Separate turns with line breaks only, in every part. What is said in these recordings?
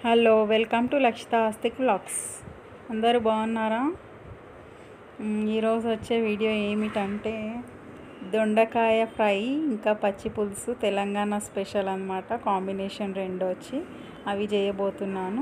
Hello welcome to Lakshitha Astik vlogs అందరూ బాగున్నారా మ్, ఈరోజు వచ్చే వీడియో ఏమిటంటే దొండకాయ ఫ్రై ఇంకా పచ్చి పులుసు తెలంగాణ స్పెషల్ అన్నమాట కాంబినేషన్ రెండు వచ్చి అవి చేయబోతున్నాను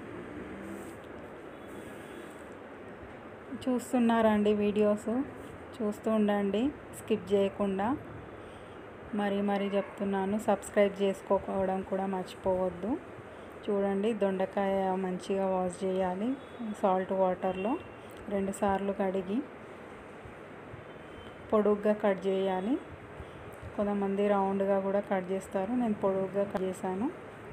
చూస్తున్నారండి వీడియోస్ చూస్తూ ఉండండి స్కిప్ చేయకుండా మరీ మరీ చెప్తున్నాను సబ్స్క్రైబ్ చేసుకోవడం కూడా మర్చిపోవద్దు చూడండి దొండకాయ మంచిగా వాష్ చేయాలి సాల్ట్ వాటర్లో రెండు సార్లు కడిగి పొడుగ్గా కట్ చేయాలి కొంతమంది రౌండ్గా కూడా కట్ చేస్తారు నేను పొడుగ్గా కట్ చేశాను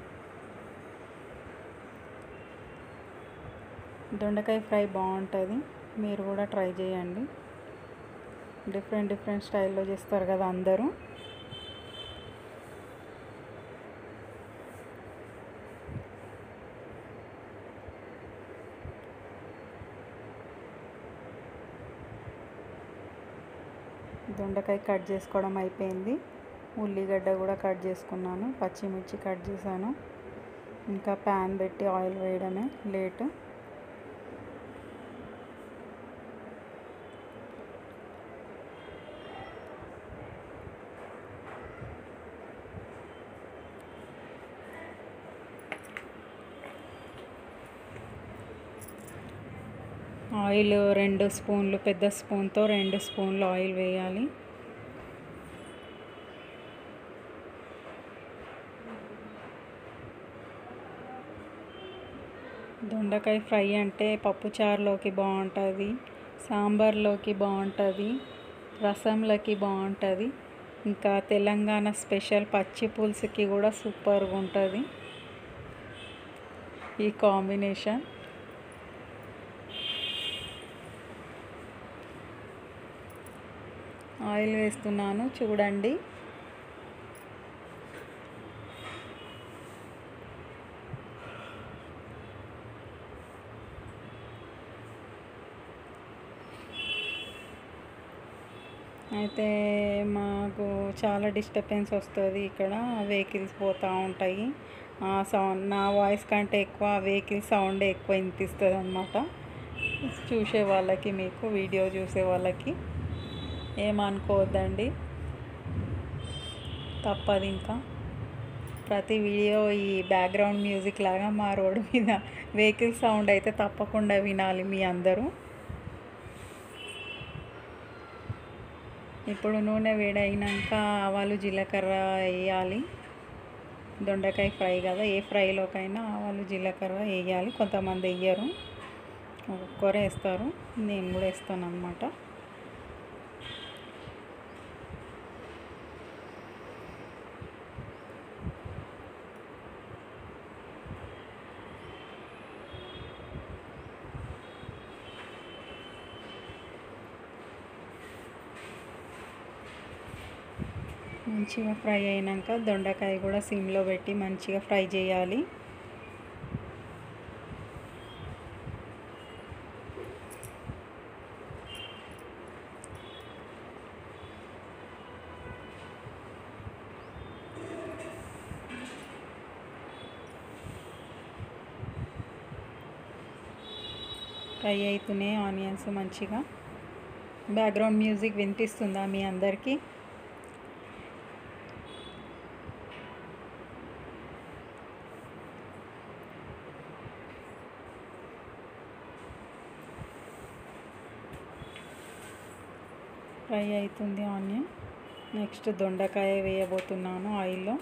దొండకాయ ఫ్రై బాగుంటుంది మీరు కూడా ట్రై చేయండి డిఫరెంట్ డిఫరెంట్ స్టైల్లో చేస్తారు కదా అందరూ దొండకాయ కట్ చేసుకోవడం అయిపోయింది ఉల్లిగడ్డ కూడా కట్ చేసుకున్నాను పచ్చిమిర్చి కట్ చేశాను ఇంకా ప్యాన్ పెట్టి ఆయిల్ వేయడమే లేట్ ఆయిల్ రెండు స్పూన్లు పెద్ద స్పూన్తో రెండు స్పూన్లు ఆయిల్ వేయాలి దొండకాయ ఫ్రై అంటే పప్పుచారులోకి బాగుంటుంది సాంబార్లోకి బాగుంటుంది రసంలోకి బాగుంటుంది ఇంకా తెలంగాణ స్పెషల్ పచ్చి పులుసుకి కూడా సూపర్గా ఉంటుంది ఈ కాంబినేషన్ ఆయిల్ వేస్తున్నాను చూడండి అయితే మాకు చాలా డిస్టర్బెన్స్ వస్తుంది ఇక్కడ వెహికల్స్ పోతూ ఉంటాయి ఆ సౌండ్ నా వాయిస్ కంటే ఎక్కువ వెహికల్ సౌండ్ ఎక్కువ వినిపిస్తుంది అనమాట చూసే వాళ్ళకి మీకు వీడియో చూసే వాళ్ళకి ఏమనుకోవద్దండి తప్పదు ఇంకా ప్రతి వీడియో ఈ బ్యాక్గ్రౌండ్ మ్యూజిక్ లాగా మా రోడ్డు మీద వెహికల్ సౌండ్ అయితే తప్పకుండా వినాలి మీ అందరూ ఇప్పుడు నూనె వేడైనాక ఆవాలు జీలకర్ర వేయాలి దొండకాయ ఫ్రై కదా ఏ ఫ్రైలోకైనా ఆవాలు జీలకర్ర వేయాలి కొంతమంది వేయరు ఒక్కొక్కరు వేస్తారు నేను కూడా వేస్తాను అనమాట మంచిగా ఫ్రై అయినాక దొండకాయ కూడా సిమ్లో పెట్టి మంచిగా ఫ్రై చేయాలి ఫ్రై అవుతున్నాయి ఆనియన్స్ మంచిగా బ్యాక్గ్రౌండ్ మ్యూజిక్ వినిపిస్తుందా మీ అందరికీ ఫ్రై అవుతుంది ఆనియన్ నెక్స్ట్ దొండకాయ వేయబోతున్నాను ఆయిల్లో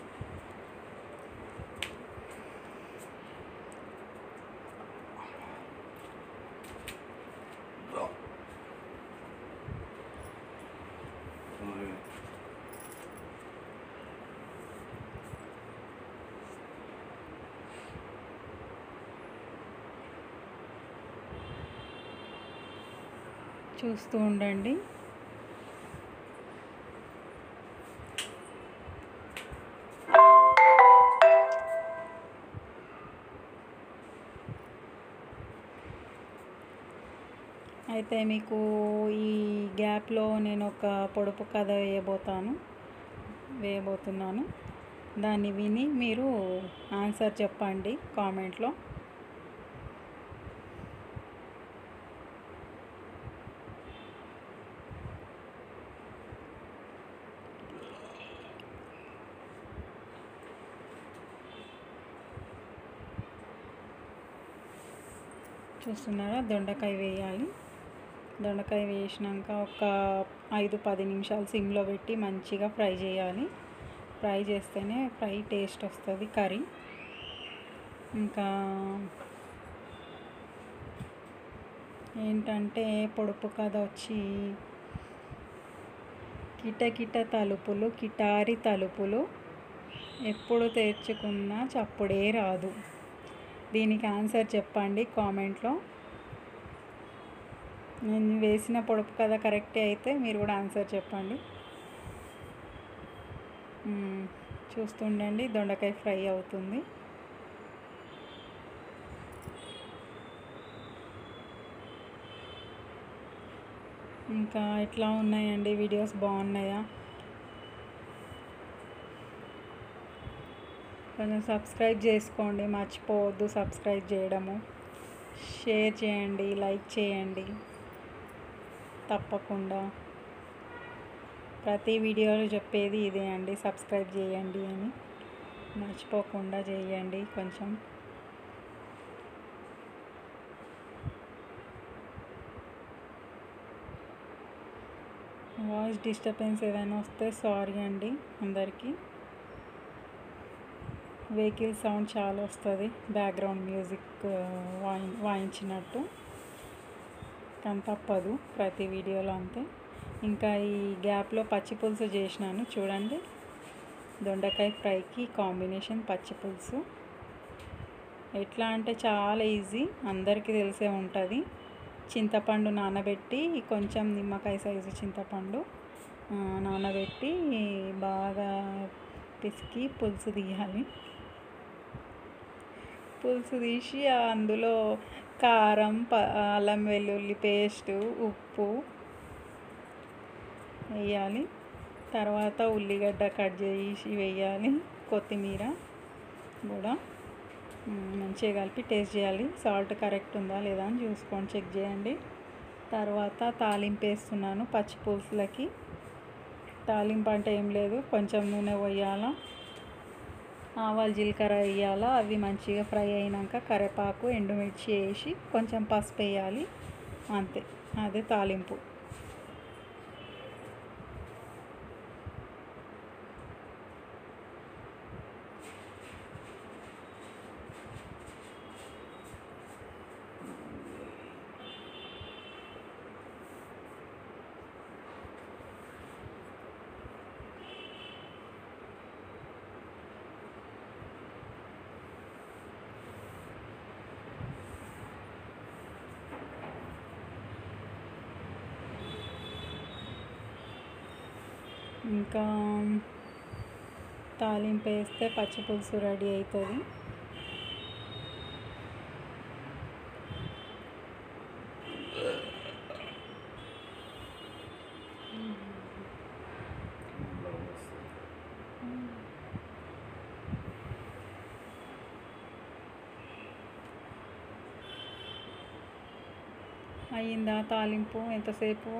చూస్తూ ఉండండి అయితే మీకు ఈ గ్యాప్లో నేను ఒక పొడుపు కథ వేయబోతాను వేయబోతున్నాను దాన్ని విని మీరు ఆన్సర్ చెప్పండి కామెంట్లో చూస్తున్నారా దొండకాయ వేయాలి దొండకాయ వేసినాక ఒక ఐదు పది నిమిషాలు సిమ్లో పెట్టి మంచిగా ఫ్రై చేయాలి ఫ్రై చేస్తేనే ఫ్రై టేస్ట్ వస్తుంది కర్రీ ఇంకా ఏంటంటే పొడుపు కథ వచ్చి కిటకిట తలుపులు కిటారి తలుపులు ఎప్పుడు తెరుచుకున్నా చప్పుడే రాదు దీనికి ఆన్సర్ చెప్పండి కామెంట్లో నేను వేసిన పొడుపు కథ కరెక్టే అయితే మీరు కూడా ఆన్సర్ చెప్పండి మ్మ్. చూస్తుండండి దొండకాయ ఫ్రై అవుతుంది ఇంకా ఎట్లా ఉన్నాయండి వీడియోస్ బాగున్నాయా కొంచెం సబ్స్క్రైబ్ చేసుకోండి మర్చిపోవద్దు సబ్స్క్రైబ్ చేయడము షేర్ చేయండి లైక్ చేయండి తప్పకుండా ప్రతి వీడియోలో చెప్పేది ఇదే అండి సబ్స్క్రైబ్ చేయండి అని మర్చిపోకుండా చేయండి కొంచెం వాయిస్ డిస్టర్బెన్స్ ఏదైనా వస్తే సారీ అండి అందరికీ వెహికల్ సౌండ్ చాలా వస్తుంది బ్యాక్గ్రౌండ్ మ్యూజిక్ వాయి వాయించినట్టు కానీ తప్పదు ప్రతి వీడియోలో అంతే ఇంకా ఈ గ్యాప్లో పచ్చి పులుసు చేసినాను చూడండి దొండకాయ ఫ్రైకి కాంబినేషన్ పచ్చి పులుసు ఎట్లా అంటే చాలా ఈజీ అందరికీ తెలిసే ఉంటుంది చింతపండు నానబెట్టి కొంచెం నిమ్మకాయ సైజు చింతపండు ఆ, నానబెట్టి బాగా పిసికి పులుసు తీయాలి పులుసు తీసి అందులో కారం ప అల్లం వెల్లుల్లి పేస్టు ఉప్పు వేయాలి తర్వాత ఉల్లిగడ్డ కట్ చేసి వేయాలి కొత్తిమీర కూడా మ్, మంచిగా కలిపి టేస్ట్ చేయాలి సాల్ట్ కరెక్ట్ ఉందా లేదా అని చూసుకొని చెక్ చేయండి తర్వాత తాలింపు వేస్తున్నాను పచ్చి పులుసులకి తాలింపు అంటే ఏం లేదు కొంచెం నూనె పోయాలా ఆవాలు జీలకర్ర వేయాలా అవి మంచిగా ఫ్రై అయినాక కరివేపాకు ఎండుమిర్చి వేసి కొంచెం పసుపు వేయాలి అంతే అదే తాలింపు ఇంకా తాలింపు వేస్తే పచ్చి పులుసు రెడీ అవుతుంది అయ్యిందా తాలింపు ఎంతసేపు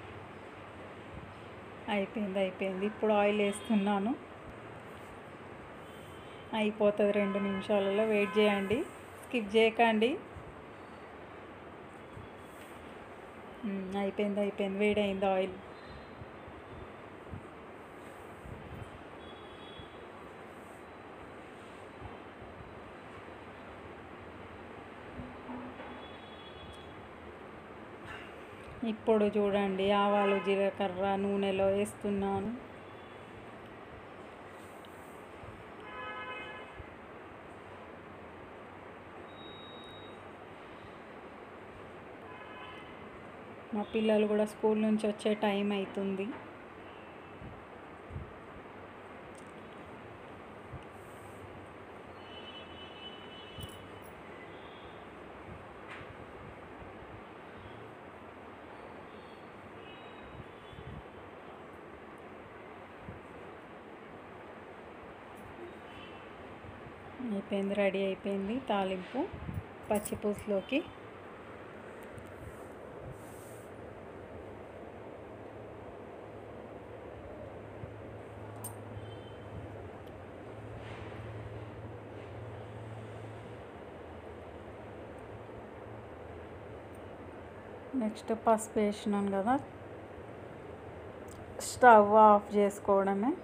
అయిపోయింది అయిపోయింది ఇప్పుడు ఆయిల్ వేస్తున్నాను అయిపోతుంది రెండు నిమిషాలలో వెయిట్ చేయండి స్కిప్ చేయకండి మ్, అయిపోయింది అయిపోయింది వేడైంది ఆయిల్ ఇప్పుడు చూడండి ఆవాలు జీలకర్ర నూనెలో వేస్తున్నాను మా పిల్లలు కూడా స్కూల్ నుంచి వచ్చే టైం అవుతుంది అయిపోయింది రెడీ అయిపోయింది తాలింపు పచ్చి పులుసులోకి నెక్స్ట్ పసుపు వేసినాను కదా స్టవ్ ఆఫ్ చేసుకోవడమే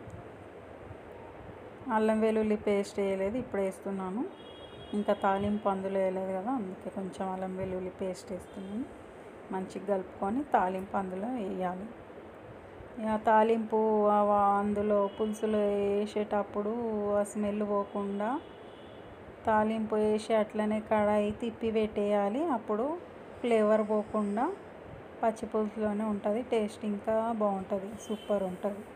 అల్లం వెల్లుల్లి పేస్ట్ వేయలేదు ఇప్పుడు వేస్తున్నాను ఇంకా తాలింపు అందులో వేయలేదు కదా అందుకే కొంచెం అల్లం వెల్లుల్లి పేస్ట్ వేస్తున్నాను మంచిగా కలుపుకొని తాలింపు అందులో వేయాలి ఇక తాలింపు ఆ- అందులో పులుసులో వేసేటప్పుడు ఆ స్మెల్ పోకుండా తాలింపు వేసి అట్లనే కడాయి తిప్పి పెట్టేయాలి అప్పుడు ఫ్లేవర్ పోకుండా పచ్చి పులుసులోనే ఉంటుంది టేస్ట్ ఇంకా బాగుంటుంది సూపర్ ఉంటుంది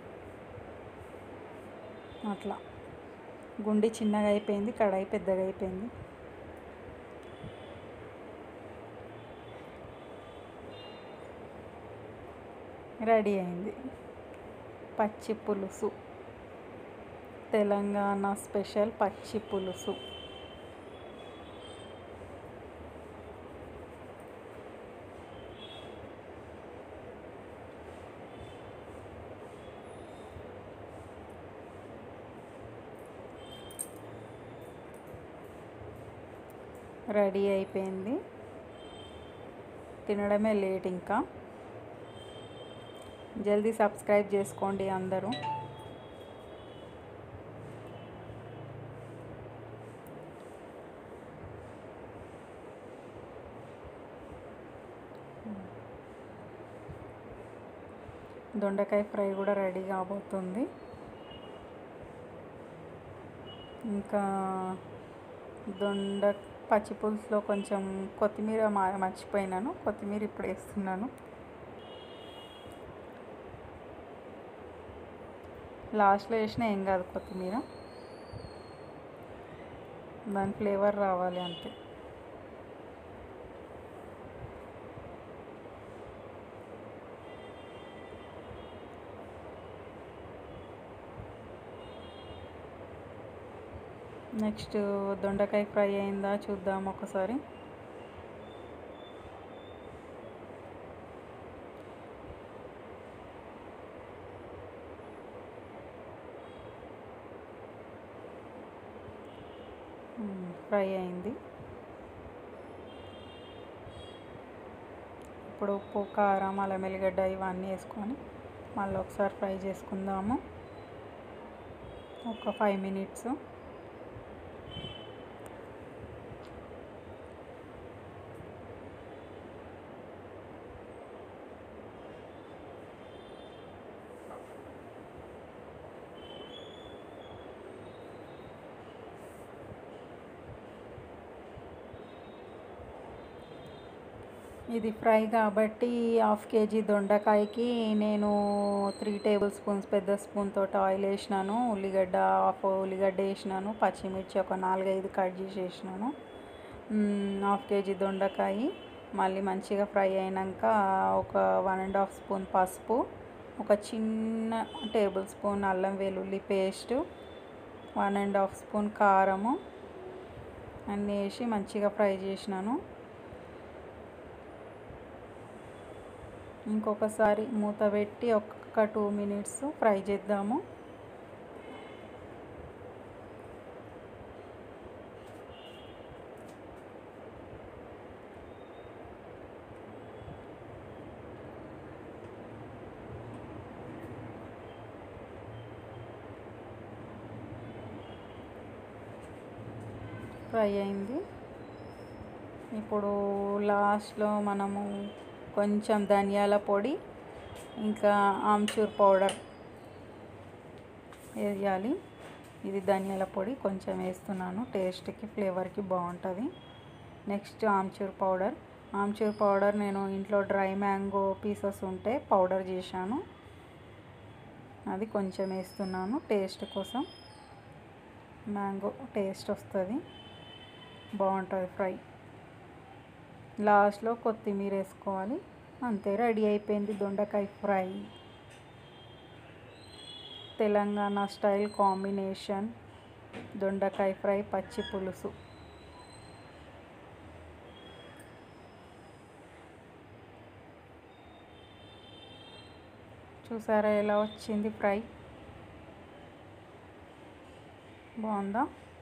అట్లా గుండి చిన్నగా అయిపోయింది కడాయి పెద్దగా అయిపోయింది రెడీ అయింది పచ్చి పులుసు తెలంగాణ స్పెషల్ పచ్చి పులుసు రెడీ అయిపోయింది తినడమే లేట్ ఇంకా జల్దీ సబ్స్క్రైబ్ చేసుకోండి అందరూ దొండకాయ ఫ్రై కూడా రెడీ కాబోతుంది ఇంకా దొండ పచ్చి పులుసులో కొంచెం కొత్తిమీర మా- మర్చిపోయినాను కొత్తిమీర ఇప్పుడు వేస్తున్నాను లాస్ట్లో వేసినా ఏం కాదు కొత్తిమీర దాని ఫ్లేవర్ రావాలి అంతే నెక్స్ట్ దొండకాయ ఫ్రై అయిందా చూద్దాం ఒకసారి మ్మ్, ఫ్రై అయింది ఇప్పుడు ఉప్పు కారం అల్లం ఎల్లిగడ్డ ఇవన్నీ వేసుకొని మళ్ళీ ఒకసారి ఫ్రై చేసుకుందాము ఒక ఫైవ్ మినిట్స్ ఇది ఫ్రై కాబట్టి హాఫ్ కేజీ దొండకాయకి నేను త్రీ టేబుల్ స్పూన్స్ పెద్ద స్పూన్ తోటి ఆయిల్ వేసినాను ఉల్లిగడ్డ హాఫ్ ఉల్లిగడ్డ వేసినాను పచ్చిమిర్చి ఒక నాలుగైదు కట్ చేసి వేసినాను మ్మ్, హాఫ్ కేజీ దొండకాయ మళ్ళీ మంచిగా ఫ్రై అయినాక ఒక వన్ అండ్ హాఫ్ స్పూన్ పసుపు ఒక చిన్న టేబుల్ స్పూన్ అల్లం వెల్లుల్లి paste one and half spoon కారము అన్నీ వేసి మంచిగా ఫ్రై చేసినాను ఇంకొకసారి మూత పెట్టి ఒక్క టూ మినిట్స్ ఫ్రై చేద్దాము ఫ్రై అయింది ఇప్పుడు లాస్ట్లో మనము కొంచెం ధనియాల పొడి ఇంకా ఆమ్చూర్ పౌడర్ వేయాలి ఇది ధనియాల పొడి కొంచెం వేస్తున్నాను టేస్ట్కి ఫ్లేవర్కి బాగుంటుంది next amchur powder amchur powder నేను ఇంట్లో డ్రై మ్యాంగో పీసెస్ ఉంటే పౌడర్ చేశాను అది కొంచెం వేస్తున్నాను టేస్ట్ కోసం మ్యాంగో టేస్ట్ వస్తుంది బాగుంటుంది ఫ్రై లాస్ట్లో కొత్తిమీర వేసుకోవాలి అంతే రెడీ అయిపోయింది దొండకాయ ఫ్రై తెలంగాణ స్టైల్ కాంబినేషన్ దొండకాయ ఫ్రై పచ్చి పులుసు చూసారా ఎలా వచ్చింది ఫ్రై బాగుందా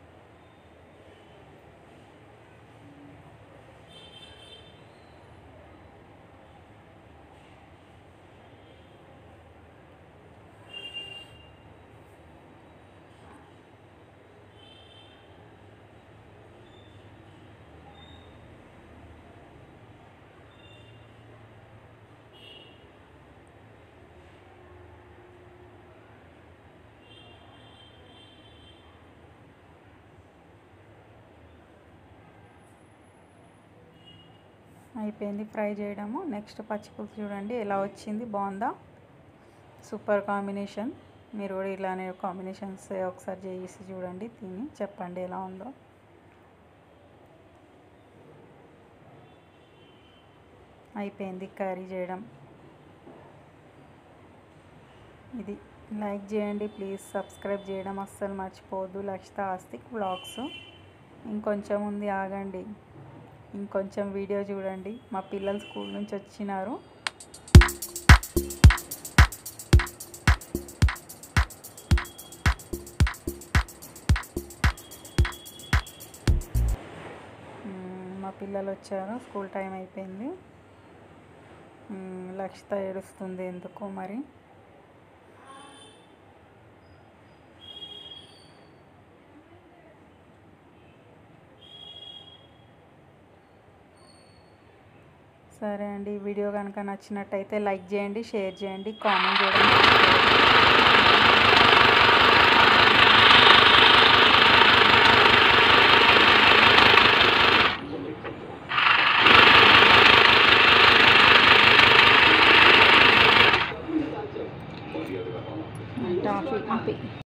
అయిపోయింది ఫ్రై చేయడము నెక్స్ట్ పచ్చిపులుసు చూడండి ఎలా వచ్చింది బాగుందా సూపర్ కాంబినేషన్ మీరు కూడా ఇలానే కాంబినేషన్స్ ఒకసారి చేసి చూడండి తిని చెప్పండి ఎలా ఉందో అయిపోయింది కర్రీ చేయడం ఇది లైక్ చేయండి ప్లీజ్ సబ్స్క్రైబ్ చేయడం అస్సలు మర్చిపోవద్దు లక్షిత ఆస్తిక్ వ్లాగ్స్ ఇంకొంచెం ఉంది ఆగండి ఇంకొంచెం వీడియో చూడండి మా పిల్లలు స్కూల్ నుంచి వచ్చినారు మా పిల్లలు వచ్చారు స్కూల్ టైం అయిపోయింది లక్షిత ఏడుస్తుంది ఎందుకో మరి సరే అండి వీడియో కనుక నచ్చినట్టయితే లైక్ చేయండి షేర్ చేయండి కామెంట్ చేయడం టాఫీ